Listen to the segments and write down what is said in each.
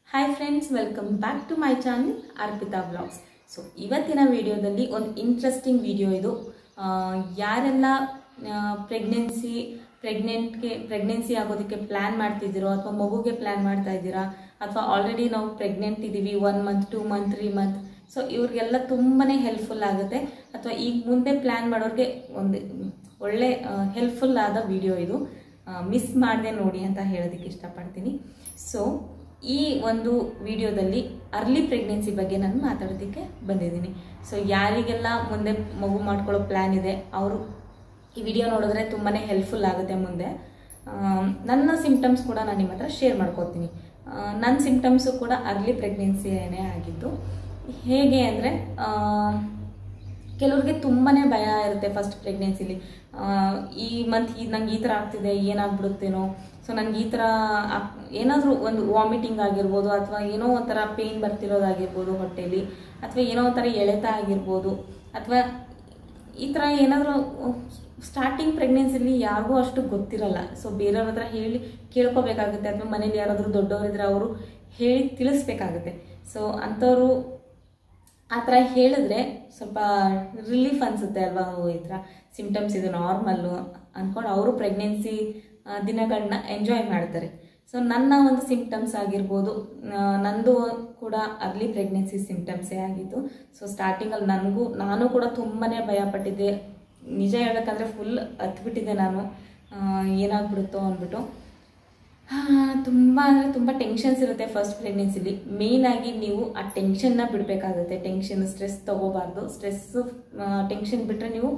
hi friends welcome back to my channel Arpita blogs so ಇವತ್ತಿನ ವಿಡಿಯೋದಲ್ಲಿ ಒಂದು ಇಂಟ್ರೆಸ್ಟಿಂಗ್ ವಿಡಿಯೋ ಇದು ಆ, ಯಾರೆಲ್ಲ ಪ್ರೆಗ್ನೆನ್ಸಿ ಪ್ರೆಗ್ನೆಂಟ್ಗೆ ಪ್ರೆಗ್ನೆನ್ಸಿ ಆಗೋದಕ್ಕೆ ಪ್ಲ್ಯಾನ್ ಮಾಡ್ತಿದ್ದೀರೋ ಅಥವಾ ಮಗುಗೆ ಪ್ಲ್ಯಾನ್ ಮಾಡ್ತಾ ಇದ್ದೀರಾ ಅಥವಾ ಆಲ್ರೆಡಿ ನಾವು ಪ್ರೆಗ್ನೆಂಟ್ ಇದ್ದೀವಿ one month two month three month so ಇವ್ರಿಗೆಲ್ಲ ತುಂಬಾ ಹೆಲ್ಪ್ಫುಲ್ ಆಗುತ್ತೆ ಅಥವಾ ಈಗ ಮುಂದೆ ಪ್ಲ್ಯಾನ್ ಮಾಡೋರಿಗೆ ಒಂದು ಒಳ್ಳೆ ಹೆಲ್ಪ್ಫುಲ್ ಆದ ವಿಡಿಯೋ ಇದು ಮಿಸ್ ಮಾಡದೆ ನೋಡಿ ಅಂತ ಹೇಳೋದಕ್ಕೆ ಇಷ್ಟಪಡ್ತೀನಿ ಸೊ ಈ ಒಂದು ವಿಡಿಯೋದಲ್ಲಿ ಅರ್ಲಿ ಪ್ರೆಗ್ನೆನ್ಸಿ ಬಗ್ಗೆ ನಾನು ಮಾತಾಡೋದಕ್ಕೆ ಬಂದಿದ್ದೀನಿ ಸೊ ಯಾರಿಗೆಲ್ಲ ಮುಂದೆ ಮಗು ಮಾಡ್ಕೊಳ್ಳೋ ಪ್ಲ್ಯಾನ್ ಇದೆ ಅವರು ಈ ವಿಡಿಯೋ ನೋಡಿದ್ರೆ ತುಂಬಾ ಹೆಲ್ಪ್ಫುಲ್ ಆಗುತ್ತೆ ಮುಂದೆ ಆ, ನನ್ನ ಸಿಂಪ್ಟಮ್ಸ್ ಕೂಡ ನಾನು ನಿಮ್ಮ ಹತ್ರ ಶೇರ್ ಮಾಡ್ಕೋತೀನಿ ಆ, ನನ್ನ ಸಿಂಪ್ಟಮ್ಸು ಕೂಡ ಅರ್ಲಿ ಪ್ರೆಗ್ನೆನ್ಸಿಯೇ ಆಗಿದ್ದು ಹೇಗೆ ಅಂದರೆ ಕೆಲವ್ರಿಗೆ ತುಂಬಾ ಭಯ ಇರುತ್ತೆ ಫಸ್ಟ್ ಪ್ರೆಗ್ನೆನ್ಸಿಲಿ ಈ ಮಂತ್ ಈ ನಂಗೆ ಈ ಥರ ಆಗ್ತಿದೆ ಏನಾಗ್ಬಿಡುತ್ತೇನೋ ಸೊ ನಂಗೆ ಈ ಥರ ಏನಾದರೂ ಒಂದು ವಾಮಿಟಿಂಗ್ ಆಗಿರ್ಬೋದು ಅಥವಾ ಏನೋ ಒಂಥರ ಪೇಯ್ನ್ ಬರ್ತಿರೋದಾಗಿರ್ಬೋದು ಹೊಟ್ಟೆಲಿ ಅಥವಾ ಏನೋ ಒಂಥರ ಎಳೆತ ಆಗಿರ್ಬೋದು ಅಥವಾ ಈ ಥರ ಏನಾದರೂ ಸ್ಟಾರ್ಟಿಂಗ್ ಪ್ರೆಗ್ನೆನ್ಸಿಲಿ ಯಾರಿಗೂ ಅಷ್ಟು ಗೊತ್ತಿರಲ್ಲ ಸೊ ಬೇರೆಯವ್ರ ಹತ್ರ ಹೇಳಿ ಕೇಳ್ಕೊಬೇಕಾಗುತ್ತೆ ಅಥವಾ ಮನೇಲಿ ಯಾರಾದರೂ ದೊಡ್ಡವರಿದ್ರೆ ಅವರು ಹೇಳಿ ತಿಳಿಸ್ಬೇಕಾಗುತ್ತೆ ಸೊ ಅಂಥವ್ರು ಆ ಥರ ಹೇಳಿದ್ರೆ ಸ್ವಲ್ಪ ರಿಲೀಫ್ ಅನಿಸುತ್ತೆ ಅಲ್ವಾ ಓ ಈ ಥರ ಸಿಂಪ್ಟಮ್ಸ್ ಇದು ನಾರ್ಮಲ್ಲು ಅಂದ್ಕೊಂಡು ಅವರು ಪ್ರೆಗ್ನೆನ್ಸಿ ದಿನಗಳನ್ನ ಎಂಜಾಯ್ ಮಾಡ್ತಾರೆ ಸೊ ನನ್ನ ಒಂದು ಸಿಂಪ್ಟಮ್ಸ್ ಆಗಿರ್ಬೋದು ಆ, ನಂದು ಕೂಡ ಅರ್ಲಿ ಪ್ರೆಗ್ನೆನ್ಸಿ ಸಿಂಪ್ಟಮ್ಸೇ ಆಗಿತ್ತು ಸೊ ಸ್ಟಾರ್ಟಿಂಗಲ್ಲಿ ನನಗೂ ನಾನು ಕೂಡ ತುಂಬಾ ಭಯಪಟ್ಟಿದ್ದೆ ನಿಜ ಹೇಳ್ಬೇಕಂದ್ರೆ ಫುಲ್ ಹತ್ಬಿಟ್ಟಿದ್ದೆ ನಾನು ಆ, ಏನಾಗ್ಬಿಡುತ್ತೋ ಅಂದ್ಬಿಟ್ಟು ತುಂಬ ಅಂದರೆ ತುಂಬ ಟೆನ್ಷನ್ಸ್ ಇರುತ್ತೆ ಫಸ್ಟ್ ಪ್ರೆಗ್ನೆನ್ಸಿಲಿ ಮೇಯ್ನಾಗಿ ನೀವು ಆ ಟೆನ್ಷನ್ನ ಬಿಡಬೇಕಾಗುತ್ತೆ ಟೆನ್ಷನ್ ಸ್ಟ್ರೆಸ್ ತೊಗೋಬಾರ್ದು ಸ್ಟ್ರೆಸ್ಸು ಟೆನ್ಷನ್ ಬಿಟ್ಟರೆ ನೀವು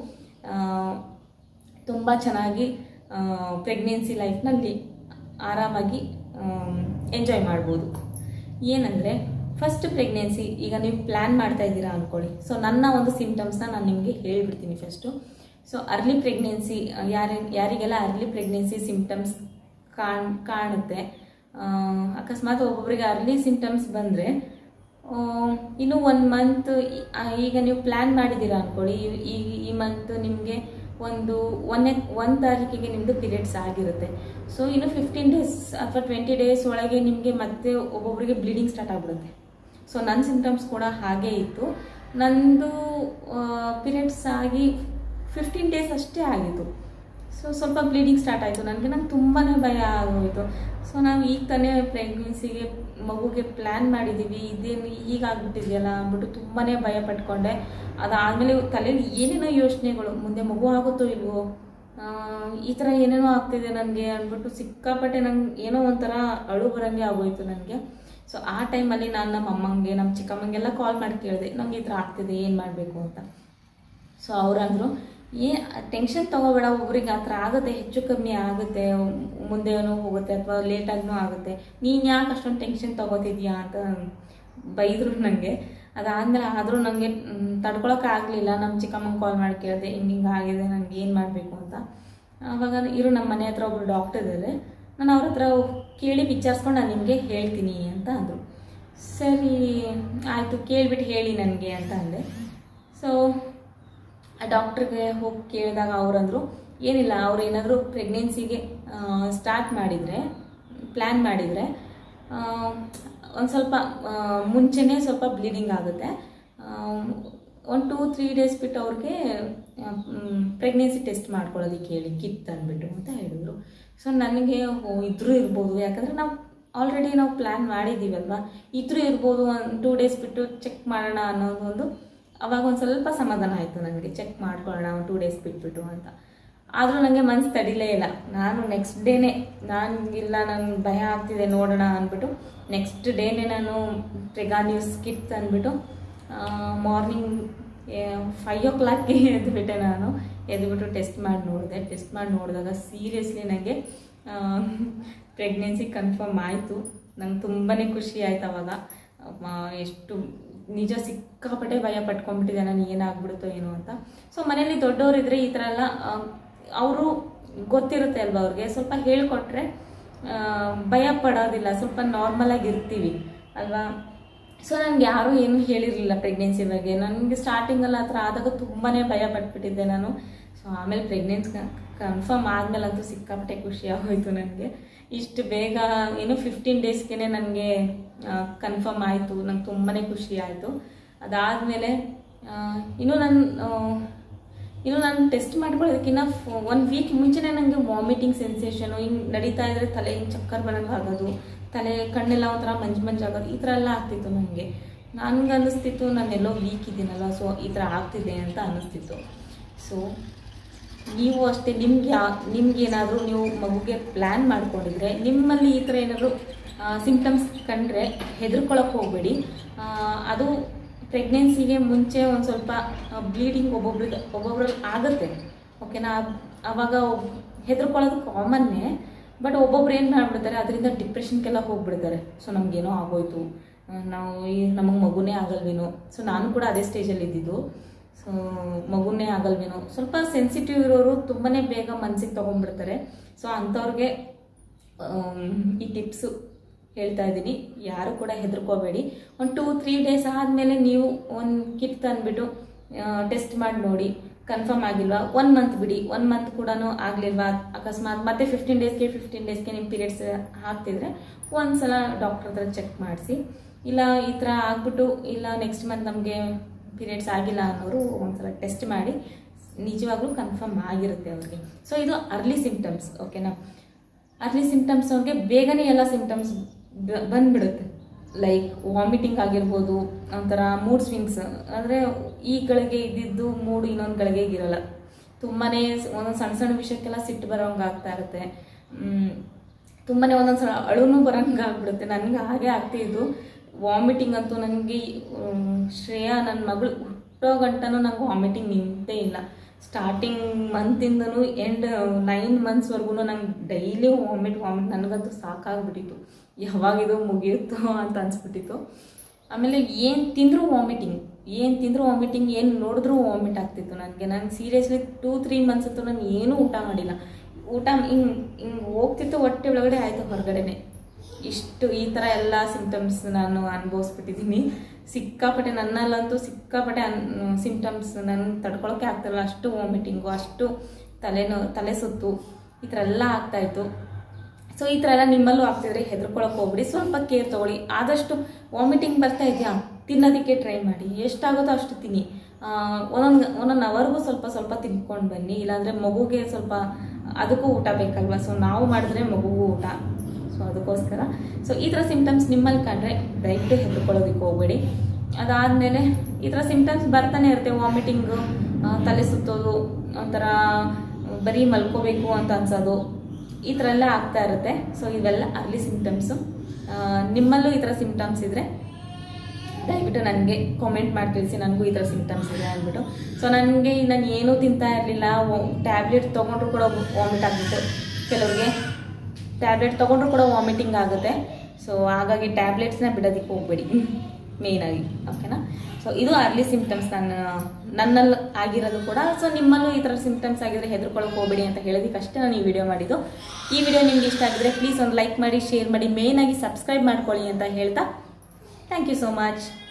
ತುಂಬ ಚೆನ್ನಾಗಿ ಪ್ರೆಗ್ನೆನ್ಸಿ ಲೈಫ್ನಲ್ಲಿ ಆರಾಮಾಗಿ ಎಂಜಾಯ್ ಮಾಡ್ಬೋದು ಏನಂದರೆ ಫಸ್ಟ್ ಪ್ರೆಗ್ನೆನ್ಸಿ ಈಗ ನೀವು ಪ್ಲ್ಯಾನ್ ಮಾಡ್ತಾ ಇದ್ದೀರಾ ಅಂದ್ಕೊಳ್ಳಿ ಸೊ ನನ್ನ ಒಂದು ಸಿಂಪ್ಟಮ್ಸ್ನ ನಾನು ನಿಮಗೆ ಹೇಳಿಬಿಡ್ತೀನಿ ಫಸ್ಟು ಸೊ ಅರ್ಲಿ ಪ್ರೆಗ್ನೆನ್ಸಿ ಯಾರ ಯಾರಿಗೆಲ್ಲ ಅರ್ಲಿ ಪ್ರೆಗ್ನೆನ್ಸಿ ಸಿಂಪ್ಟಮ್ಸ್ ಕಾಣ್ ಕಾಣುತ್ತೆ ಆ, ಅಕಸ್ಮಾತ್ ಒಬ್ಬೊಬ್ಬರಿಗೆ ಅರ್ಲಿ ಸಿಂಪ್ಟಮ್ಸ್ ಬಂದರೆ ಇನ್ನು ಒನ್ ಮಂತ್ ಈಗ ನೀವು ಪ್ಲ್ಯಾನ್ ಮಾಡಿದ್ದೀರಾ ಅಂದ್ಕೊಳ್ಳಿ ಈ- ಈ ಈ ಮಂತ್ ನಿಮಗೆ ಒಂದು ಒಂದನೇ ಒಂದು ತಾರೀಕಿಗೆ ನಿಮ್ಮದು ಪೀರಿಯಡ್ಸ್ ಆಗಿರುತ್ತೆ ಸೊ ಇನ್ನು ಫಿಫ್ಟೀನ್ ಡೇಸ್ ಅಥವಾ ಟ್ವೆಂಟಿ ಡೇಸ್ ಒಳಗೆ ನಿಮಗೆ ಮತ್ತೆ ಒಬ್ಬೊಬ್ಬರಿಗೆ ಬ್ಲೀಡಿಂಗ್ ಸ್ಟಾರ್ಟ್ ಆಗಿಬಿಡುತ್ತೆ ಸೊ ನನ್ನ ಸಿಂಪ್ಟಮ್ಸ್ ಕೂಡ ಹಾಗೇ ಇತ್ತು ನಂದು ಪೀರಿಯಡ್ಸ್ ಆಗಿ ಫಿಫ್ಟೀನ್ ಡೇಸ್ ಅಷ್ಟೇ ಆಗಿತ್ತು ಸೊ ಸ್ವಲ್ಪ ಬ್ಲೀಡಿಂಗ್ ಸ್ಟಾರ್ಟ್ ಆಯಿತು ನನಗೆ ನಂಗೆ ತುಂಬಾ ಭಯ ಆಗೋಯಿತು ಸೊ ನಾವು ಈಗ ತಾನೇ ಪ್ರೆಗ್ನೆನ್ಸಿಗೆ ಮಗುಗೆ ಪ್ಲ್ಯಾನ್ ಮಾಡಿದ್ದೀವಿ ಇದೇನು ಹೀಗಾಗ್ಬಿಟ್ಟಿದೆಯಲ್ಲ ಅಂದ್ಬಿಟ್ಟು ತುಂಬಾ ಭಯ ಪಟ್ಕೊಂಡೆ ಅದಾದಮೇಲೆ ತಲೆಯಲ್ಲಿ ಏನೇನೋ ಯೋಚನೆಗಳು ಮುಂದೆ ಮಗು ಆಗುತ್ತೋ ಇಲ್ವೋ ಆ, ಈ ಥರ ಏನೇನೋ ಆಗ್ತಿದೆ ನನಗೆ ಅಂದ್ಬಿಟ್ಟು ಸಿಕ್ಕಾಪಟ್ಟೆ ನಂಗೆ ಏನೋ ಒಂಥರ ಅಳು ಬರೋಂಗೆ ಆಗೋಯ್ತು ನನಗೆ ಸೊ ಆ ಟೈಮಲ್ಲಿ ನಾನು ನಮ್ಮ ಅಮ್ಮಂಗೆ ನಮ್ಮ ಚಿಕ್ಕಮ್ಮಂಗೆಲ್ಲ ಕಾಲ್ ಮಾಡಿ ಕೇಳಿದೆ ನಂಗೆ ಈ ಥರ ಆಗ್ತಿದೆ ಏನು ಮಾಡಬೇಕು ಅಂತ ಸೊ ಅವ್ರಂದ್ರು ಏ ಟೆನ್ಷನ್ ತಗೋಬೇಡ ಒಬ್ರಿಗೆ ಆ ಥರ ಆಗುತ್ತೆ ಹೆಚ್ಚು ಕಮ್ಮಿ ಆಗುತ್ತೆ ಮುಂದೆನೂ ಹೋಗುತ್ತೆ ಅಥವಾ ಲೇಟಾಗೂ ಆಗುತ್ತೆ ನೀನು ಯಾಕೆ ಅಷ್ಟೊಂದು ಟೆನ್ಷನ್ ತಗೋತಿದ್ಯಾ ಅಂತ ಬೈದರು ನನಗೆ ಅದಾದಮೇಲೆ ಆದರೂ ನನಗೆ ತಡ್ಕೊಳಕ್ಕಾಗಲಿಲ್ಲ ನಮ್ಮ ಚಿಕ್ಕಮ್ಮಂಗೆ ಕಾಲ್ ಮಾಡಿ ಕೇಳಿದೆ ಹಿಂಗೆ ಹಿಂಗೆ ಆಗಿದೆ ನನಗೆ ಏನು ಮಾಡಬೇಕು ಅಂತ ಆವಾಗ ಇರು ನಮ್ಮ ಮನೆ ಹತ್ರ ಒಬ್ರು ಡಾಕ್ಟರ್ ಇದ್ದಾರೆ ನಾನು ಅವ್ರ ಹತ್ರ ಕೇಳಿ ವಿಚಾರಿಸ್ಕೊಂಡು ನಾನು ನಿಮಗೆ ಹೇಳ್ತೀನಿ ಅಂತ ಅಂದರು ಸರಿ ಆಯಿತು ಕೇಳಿಬಿಟ್ಟು ಹೇಳಿ ನನಗೆ ಅಂತ ಅಂದೆ ಸೊ ಆ ಡಾಕ್ಟ್ರಿಗೆ ಹೋಗಿ ಕೇಳಿದಾಗ ಅವರಂದರು ಏನಿಲ್ಲ ಅವ್ರು ಏನಾದರೂ ಪ್ರೆಗ್ನೆನ್ಸಿಗೆ ಸ್ಟಾರ್ಟ್ ಮಾಡಿದರೆ ಪ್ಲ್ಯಾನ್ ಮಾಡಿದರೆ ಒಂದು ಸ್ವಲ್ಪ ಆ, ಮುಂಚೆನೇ ಸ್ವಲ್ಪ ಬ್ಲೀಡಿಂಗ್ ಆಗುತ್ತೆ ಒಂದು ಟೂ ತ್ರೀ ಡೇಸ್ ಬಿಟ್ಟು ಅವ್ರಿಗೆ ಪ್ರೆಗ್ನೆನ್ಸಿ ಟೆಸ್ಟ್ ಮಾಡ್ಕೊಳ್ಳೋದಕ್ಕೆ ಹೇಳಿ ಕಿತ್ ಅಂದ್ಬಿಟ್ಟು ಅಂತ ಹೇಳಿದ್ರು ಸೊ ನನಗೆ ಓ ಇದ್ರೂ ಇರ್ಬೋದು ಯಾಕಂದರೆ ನಾವು ಆಲ್ರೆಡಿ ನಾವು ಪ್ಲ್ಯಾನ್ ಮಾಡಿದ್ದೀವಲ್ವ ಇದ್ರೂ ಇರ್ಬೋದು ಒಂದು ಟೂ ಡೇಸ್ ಬಿಟ್ಟು ಚೆಕ್ ಮಾಡೋಣ ಅನ್ನೋದು ಒಂದು ಅವಾಗ ಒಂದು ಸ್ವಲ್ಪ ಸಮಾಧಾನ ಆಯಿತು ನನಗೆ ಚೆಕ್ ಮಾಡ್ಕೊಳ್ಳೋಣ ಒಂದು ಟೂ ಡೇಸ್ ಬಿಟ್ಬಿಟ್ಟು ಅಂತ ಆದರೂ ನನಗೆ ಮನ್ಸು ತಡಿಲೇ ಇಲ್ಲ ನಾನು ನೆಕ್ಸ್ಟ್ ಡೇನೇ ನಾನು ಇಲ್ಲ ನನಗೆ ಭಯ ಆಗ್ತಿದೆ ನೋಡೋಣ ಅಂದ್ಬಿಟ್ಟು ನೆಕ್ಸ್ಟ್ ಡೇನೇ ನಾನು ಪ್ರೆಗಾ ನ್ಯೂಸ್ ಕಿಟ್ ಅಂದ್ಬಿಟ್ಟು ಮಾರ್ನಿಂಗ್ ಫೈವ್ ಓ ಕ್ಲಾಕ್ಗೆ ಎದ್ದುಬಿಟ್ಟೆ ನಾನು ಎದ್ದುಬಿಟ್ಟು ಟೆಸ್ಟ್ ಮಾಡಿ ನೋಡಿದೆ ಟೆಸ್ಟ್ ಮಾಡಿ ನೋಡಿದಾಗ ಸೀರಿಯಸ್ಲಿ ನನಗೆ ಪ್ರೆಗ್ನೆನ್ಸಿ ಕನ್ಫರ್ಮ್ ಆಯಿತು ನಂಗೆ ತುಂಬಾ ಖುಷಿ ಆಯ್ತು ಅವಾಗ ಅಮ್ಮ, ಎಷ್ಟು ನಿಜ ಸಿಕ್ಕಾಪಟ್ಟೆ ಭಯ ಪಟ್ಕೊಂಡ್ಬಿಟ್ಟಿದೆ ನಾನು ಏನಾಗ್ಬಿಡುತ್ತೋ ಏನೋ ಅಂತ ಸೊ ಮನೇಲಿ ದೊಡ್ಡವರಿದ್ರೆ ಈ ಥರ ಎಲ್ಲ ಅವರು ಗೊತ್ತಿರುತ್ತೆ ಅಲ್ವಾ ಅವ್ರಿಗೆ ಸ್ವಲ್ಪ ಹೇಳ್ಕೊಟ್ರೆ ಆ, ಭಯ ಪಡೋದಿಲ್ಲ ಸ್ವಲ್ಪ ನಾರ್ಮಲ್ ಆಗಿ ಇರ್ತೀವಿ ಅಲ್ವಾ ಸೊ ನನಗೆ ಯಾರೂ ಏನೂ ಹೇಳಿರಲಿಲ್ಲ ಪ್ರೆಗ್ನೆನ್ಸಿ ಬಗ್ಗೆ ನನಗೆ ಸ್ಟಾರ್ಟಿಂಗಲ್ಲಿ ಆ ಥರ ಆದಾಗ ತುಂಬಾ ಭಯ ಪಟ್ಬಿಟ್ಟಿದ್ದೆ ನಾನು ಸೊ ಆಮೇಲೆ ಪ್ರೆಗ್ನೆನ್ಸ್ ಕನ್ಫರ್ಮ್ ಆದಮೇಲಂತೂ ಸಿಕ್ಕಾಪಟ್ಟೆ ಖುಷಿ ಆಗೋಯ್ತು ನನಗೆ ಇಷ್ಟು ಬೇಗ ಏನು ಫಿಫ್ಟೀನ್ ಡೇಸ್ಗೆ ನನಗೆ ಕನ್ಫರ್ಮ್ ಆಯಿತು ನಂಗೆ ತುಂಬಾ ಖುಷಿ ಆಯಿತು ಅದಾದಮೇಲೆ ಇನ್ನು ನಾನು ಇನ್ನು ನಾನು ಟೆಸ್ಟ್ ಮಾಡ್ಕೊಳ್ಳೋದಕ್ಕಿಂತ ಒನ್ ವೀಕ್ ಮುಂಚೆನೇ ನನಗೆ ವಾಮಿಟಿಂಗ್ ಸೆನ್ಸೇಷನು ಹಿಂಗೆ ನಡೀತಾ ಇದ್ರೆ ತಲೆ ಹಿಂಗೆ ಚಕ್ಕರ್ ಬರೋಂಗೆ ಆಗೋದು ತಲೆ ಕಣ್ಣೆಲ್ಲ ಒಂಥರ ಮಂಜು ಮಂಜು ಆಗೋದು ಈ ಥರ ಎಲ್ಲ ಆಗ್ತಿತ್ತು ನನಗೆ ನನಗೆ ಅನ್ನಿಸ್ತಿತ್ತು ನಾನೆಲ್ಲೋ ವೀಕ್ ಇದ್ದೀನಲ್ಲ ಸೊ ಈ ಥರ ಆಗ್ತಿದೆ ಅಂತ ಅನ್ನಿಸ್ತಿತ್ತು ಸೊ ನೀವು ಅಷ್ಟೇ ನಿಮ್ಗೆ ಯಾ ನಿಮ್ಗೇನಾದರೂ ನೀವು ಮಗುಗೆ ಪ್ಲ್ಯಾನ್ ಮಾಡ್ಕೊಂಡಿದ್ರೆ ನಿಮ್ಮಲ್ಲಿ ಈ ಥರ ಏನಾದರೂ ಸಿಂಪ್ಟಮ್ಸ್ ಕಂಡ್ರೆ ಹೆದರ್ಕೊಳಕ್ಕೆ ಹೋಗಬೇಡಿ ಅದು ಪ್ರೆಗ್ನೆನ್ಸಿಗೆ ಮುಂಚೆ ಒಂದು ಸ್ವಲ್ಪ ಬ್ಲೀಡಿಂಗ್ ಒಬ್ಬೊಬ್ರಿಗೆ ಒಬ್ಬೊಬ್ರಲ್ಲಿ ಆಗುತ್ತೆ ಓಕೆನಾ ಅವಾಗ ಹೆದರ್ಕೊಳ್ಳೋದು ಕಾಮನ್ನೇ ಬಟ್ ಒಬ್ಬೊಬ್ರು ಏನು ಮಾಡಿಬಿಡ್ತಾರೆ ಅದರಿಂದ ಡಿಪ್ರೆಷನ್ಗೆಲ್ಲ ಹೋಗ್ಬಿಡ್ತಾರೆ ಸೊ ನಮಗೇನೋ ಆಗೋಯ್ತು ಆ, ನಾವು ಈ ನಮಗೆ ಮಗುನೇ ಆಗಲ್ವೇನೋ ಸೊ ನಾನು ಕೂಡ ಅದೇ ಸ್ಟೇಜಲ್ಲಿ ಇದ್ದಿದ್ದು ಸೊ ಮಗುನೇ ಆಗಲ್ವೇನೋ ಸ್ವಲ್ಪ ಸೆನ್ಸಿಟಿವ್ ಇರೋರು ತುಂಬಾ ಬೇಗ ಮನ್ಸಿಗೆ ತೊಗೊಂಡ್ಬಿಡ್ತಾರೆ ಸೊ ಅಂಥವ್ರಿಗೆ ಆಮ್, ಈ ಟಿಪ್ಸು ಹೇಳ್ತಾ ಇದ್ದೀನಿ ಯಾರು ಕೂಡ ಹೆದರ್ಕೋಬೇಡಿ ಒಂದು ಟೂ ತ್ರೀ ಡೇಸ್ ಆದಮೇಲೆ ನೀವು ಒಂದು ಕಿಟ್ ತಂದುಬಿಟ್ಟು ಟೆಸ್ಟ್ ಮಾಡಿ ನೋಡಿ ಕನ್ಫರ್ಮ್ ಆಗಿಲ್ವಾ ಒನ್ ಮಂತ್ ಬಿಡಿ ಒನ್ ಮಂತ್ ಕೂಡ ಆಗಲಿಲ್ವಾ ಅಕಸ್ಮಾತ್ ಮತ್ತೆ ಫಿಫ್ಟೀನ್ ಡೇಸ್ಗೆ ಫಿಫ್ಟೀನ್ ಡೇಸ್ಗೆ ನಿಮ್ಮ ಪೀರಿಯಡ್ಸ್ ಆಗ್ತಿದ್ರೆ ಒಂದ್ಸಲ ಡಾಕ್ಟರ್ ಹತ್ರ ಚೆಕ್ ಮಾಡಿಸಿ ಇಲ್ಲ ಈ ಥರ ಆಗ್ಬಿಟ್ಟು ಇಲ್ಲ ನೆಕ್ಸ್ಟ್ ಮಂತ್ ನಮಗೆ ಪೀರಿಯಡ್ಸ್ ಆಗಿಲ್ಲ ಅನ್ನೋರು ಒಂದ್ಸಲ ಟೆಸ್ಟ್ ಮಾಡಿ ನಿಜವಾಗ್ಲೂ ಕನ್ಫರ್ಮ್ ಆಗಿರುತ್ತೆ ಅವ್ರಿಗೆ ಸೊ ಇದು ಅರ್ಲಿ ಸಿಂಪ್ಟಮ್ಸ್ ಓಕೆನಾ ಅರ್ಲಿ ಸಿಂಪ್ಟಮ್ಸ್ ಅವ್ರಿಗೆ ಬೇಗನೆ ಎಲ್ಲ ಸಿಂಪ್ಟಮ್ಸ್ ಬಂದ್ಬಿಡುತ್ತೆ ಲೈಕ್ ವಾಮಿಟಿಂಗ್ ಆಗಿರ್ಬೋದು ಒಂಥರ ಮೂಡ್ ಸ್ವಿಂಗ್ಸ್ ಅಂದರೆ ಈ ಗಳಿಗೆ ಇದ್ದಿದ್ದು ಮೂಡ್ ಇನ್ನೊಂದು ಗಳಿಗೆ ಇರಲ್ಲ ತುಂಬಾ ಒಂದೊಂದು ಸಣ್ಣ ಸಣ್ಣ ವಿಷಯಕ್ಕೆಲ್ಲ ಸಿಟ್ಟು ಬರೋಂಗೆ ಆಗ್ತಾ ಇರುತ್ತೆ ತುಂಬಾ ಒಂದೊಂದು ಸಲ ಅಳುನು ಬರೋಂಗೆ ಆಗ್ಬಿಡುತ್ತೆ ನನಗೆ ಹಾಗೆ ಆಗ್ತಿದ್ದು ವಾಮಿಟಿಂಗ್ ಅಂತೂ ನನಗೆ ಶ್ರೇಯಾ ನನ್ನ ಮಗಳು ಹುಟ್ಟೋ ಗಂಟನೂ ನಂಗೆ ವಾಮಿಟಿಂಗ್ ನಿಂತೇ ಇಲ್ಲ ಸ್ಟಾರ್ಟಿಂಗ್ ಮಂತಿಂದನೂ ಎಂಡ್ ನೈನ್ ಮಂತ್ಸ್ವರೆಗೂ ನಂಗೆ ಡೈಲಿ ವಾಮಿಟ್ ವಾಮಿಟ್ ನನಗಂತೂ ಸಾಕಾಗ್ಬಿಟ್ಟಿತ್ತು ಯಾವಾಗ ಇದು ಮುಗಿಯುತ್ತೋ ಅಂತ ಅನ್ಸ್ಬಿಟ್ಟಿತ್ತು ಆಮೇಲೆ ಏನು ತಿಂದರೂ ವಾಮಿಟಿಂಗ್ ಏನು ತಿಂದರೂ ವಾಮಿಟಿಂಗ್ ಏನು ನೋಡಿದ್ರೂ ವಾಮಿಟ್ ಆಗ್ತಿತ್ತು ನನಗೆ ನನಗೆ ಸೀರಿಯಸ್ಲಿ ಟೂ ತ್ರೀ ಮಂತ್ಸ್ ಅಂತೂ ನಾನು ಏನೂ ಊಟ ಮಾಡಿಲ್ಲ ಊಟ ಹಿಂಗೆ ಹಿಂಗೆ ಹೋಗ್ತಿತ್ತು ಹೊಟ್ಟೆ ಒಳಗಡೆ ಆಯಿತು ಹೊರಗಡೆನೆ ಇಷ್ಟು ಈ ಥರ ಎಲ್ಲ ಸಿಂಪ್ಟಮ್ಸ್ ನಾನು ಅನುಭವಿಸ್ಬಿಟ್ಟಿದ್ದೀನಿ ಸಿಕ್ಕಾಪಟ್ಟೆ ನನ್ನಲ್ಲಂತೂ ಸಿಕ್ಕಾಪಟ್ಟೆ ಅನ್ ಸಿಂಪ್ಟಮ್ಸ್ ನಾನು ತಡ್ಕೊಳಕ್ಕೆ ಆಗ್ತಿರಲ್ಲ ಅಷ್ಟು ವಾಮಿಟಿಂಗು ಅಷ್ಟು ತಲೆನೋ ತಲೆ ಸುತ್ತು ಈ ಥರ ಎಲ್ಲ ಆಗ್ತಾಯಿತ್ತು ಸೊ ಈ ಥರ ಎಲ್ಲ ನಿಮ್ಮಲ್ಲೂ ಆಗ್ತಿದ್ರೆ ಹೆದರ್ಕೊಳಕ್ಕೆ ಹೋಗ್ಬಿಡಿ ಸ್ವಲ್ಪ ಕೇರ್ ತೊಗೊಳ್ಳಿ ಆದಷ್ಟು ವಾಮಿಟಿಂಗ್ ಬರ್ತಾ ಇದೆಯಾ ತಿನ್ನೋದಕ್ಕೆ ಟ್ರೈ ಮಾಡಿ ಎಷ್ಟಾಗುತ್ತೋ ಅಷ್ಟು ತಿನ್ನಿ ಒಂದೊಂದು ಒಂದೊಂದು ಅವರ್ಗೂ ಸ್ವಲ್ಪ ಸ್ವಲ್ಪ ತಿನ್ಕೊಂಡು ಬನ್ನಿ ಇಲ್ಲಾಂದರೆ ಮಗುಗೆ ಸ್ವಲ್ಪ ಅದಕ್ಕೂ ಊಟ ಬೇಕಲ್ವಾ ಸೊ ನಾವು ಮಾಡಿದ್ರೆ ಮಗುಗೂ ಊಟ ಸೊ ಅದಕ್ಕೋಸ್ಕರ ಸೊ ಈ ಥರ ಸಿಂಪ್ಟಮ್ಸ್ ನಿಮ್ಮಲ್ಲಿ ಕಂಡ್ರೆ ದಯವಿಟ್ಟು ಹೆದರ್ಕೊಳ್ಳೋದಕ್ಕೆ ಹೋಗಬೇಡಿ ಅದಾದಮೇಲೆ ಈ ಥರ ಸಿಂಪ್ಟಮ್ಸ್ ಬರ್ತಾನೆ ಇರುತ್ತೆ ವಾಮಿಟಿಂಗು ತಲೆ ಸುತ್ತೋದು ಒಂಥರ ಬರೀ ಮಲ್ಕೋಬೇಕು ಅಂತ ಅನ್ಸೋದು ಈ ಥರ ಎಲ್ಲ ಆಗ್ತಾ ಇರುತ್ತೆ ಸೊ ಇವೆಲ್ಲ ಅರ್ಲಿ ಸಿಂಪ್ಟಮ್ಸು ನಿಮ್ಮಲ್ಲೂ ಈ ಥರ ಸಿಂಪ್ಟಮ್ಸ್ ಇದ್ದರೆ ದಯವಿಟ್ಟು ನನಗೆ ಕಾಮೆಂಟ್ ಮಾಡಿ ತಿಳಿಸಿ ನನಗೂ ಈ ಥರ ಸಿಂಪ್ಟಮ್ಸ್ ಇದೆ ಅಂದ್ಬಿಟ್ಟು ಸೊ ನನಗೆ ನಾನು ಏನೂ ತಿಂತಾ ಇರಲಿಲ್ಲ ಟ್ಯಾಬ್ಲೆಟ್ ತೊಗೊಂಡ್ರು ಕೂಡ ವಾಮಿಟ್ ಆಗಿತ್ತು ಕೆಲವ್ರಿಗೆ ಟ್ಯಾಬ್ಲೆಟ್ ತೊಗೊಂಡ್ರು ಕೂಡ ವಾಮಿಟಿಂಗ್ ಆಗುತ್ತೆ ಸೊ ಹಾಗಾಗಿ ಟ್ಯಾಬ್ಲೆಟ್ಸ್ನ ಬಿಡೋದಕ್ಕೆ ಹೋಗ್ಬೇಡಿ ಮೇಯ್ನಾಗಿ ಓಕೆನಾ ಸೊ ಇದು ಅರ್ಲಿ ಸಿಂಪ್ಟಮ್ಸ್ ನನ್ನ ನನ್ನಲ್ಲಿ ಆಗಿರೋದು ಕೂಡ ಸೊ ನಿಮ್ಮಲ್ಲೂ ಈ ಥರ ಸಿಂಪ್ಟಮ್ಸ್ ಆಗಿದ್ರೆ ಹೆದರ್ಕೊಳಕ್ಕೆ ಹೋಗಬೇಡಿ ಅಂತ ಹೇಳೋದಕ್ಕೆ ಅಷ್ಟೇ ನಾನು ಈ ವಿಡಿಯೋ ಮಾಡಿದ್ದು ಈ ವಿಡಿಯೋ ನಿಮ್ಗೆ ಇಷ್ಟ ಆಗಿದ್ರೆ ಪ್ಲೀಸ್ ಒಂದು ಲೈಕ್ ಮಾಡಿ ಶೇರ್ ಮಾಡಿ ಮೇಯ್ನಾಗಿ ಸಬ್ಸ್ಕ್ರೈಬ್ ಮಾಡ್ಕೊಳ್ಳಿ ಅಂತ ಹೇಳ್ತಾ ಥ್ಯಾಂಕ್ ಯು ಸೋ ಮಚ್